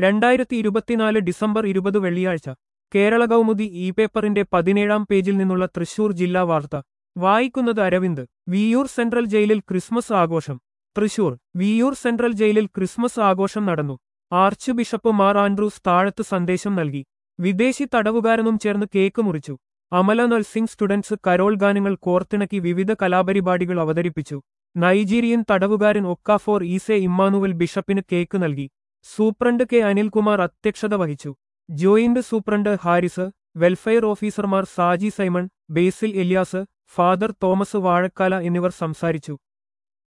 രണ്ടായിരത്തി ഇരുപത്തിനാല് ഡിസംബർ ഇരുപത് വെള്ളിയാഴ്ച കേരള കൗമുദി ഇ പേപ്പറിന്റെ പതിനേഴാം പേജിൽ നിന്നുള്ള തൃശൂർ ജില്ലാ വാർത്ത വായിക്കുന്നത് അരവിന്ദ് വിയൂർ സെൻട്രൽ ജയിലിൽ ക്രിസ്മസ് ആഘോഷം തൃശൂർ വിയൂർ സെൻട്രൽ ജയിലിൽ ക്രിസ്മസ് ആഘോഷം നടന്നു ആർച്ച് ബിഷപ്പ് മാർ ആൻഡ്രൂസ് താഴത്ത് സന്ദേശം നൽകി വിദേശി തടവുകാരനും ചേർന്ന് കേക്ക് മുറിച്ചു അമല നഴ്സിംഗ് സ്റ്റുഡൻസ് കരോൾ ഗാനങ്ങൾ കോർത്തിണക്കി വിവിധ കലാപരിപാടികൾ അവതരിപ്പിച്ചു നൈജീരിയൻ തടവുകാരൻ ഒക്കാഫോർ ഈസെ ഇമ്മാനുവൽ ബിഷപ്പിന് കേക്ക് നൽകി സൂപ്രണ്ട് കെ അനിൽകുമാർ അധ്യക്ഷത വഹിച്ചു ജോയിന്റ് സൂപ്രണ്ട് ഹാരിസ് വെൽഫെയർ ഓഫീസർമാർ സാജി സൈമൺ ബേസിൽ എലിയാസ് ഫാദർ തോമസ് വാഴക്കാല എന്നിവർ സംസാരിച്ചു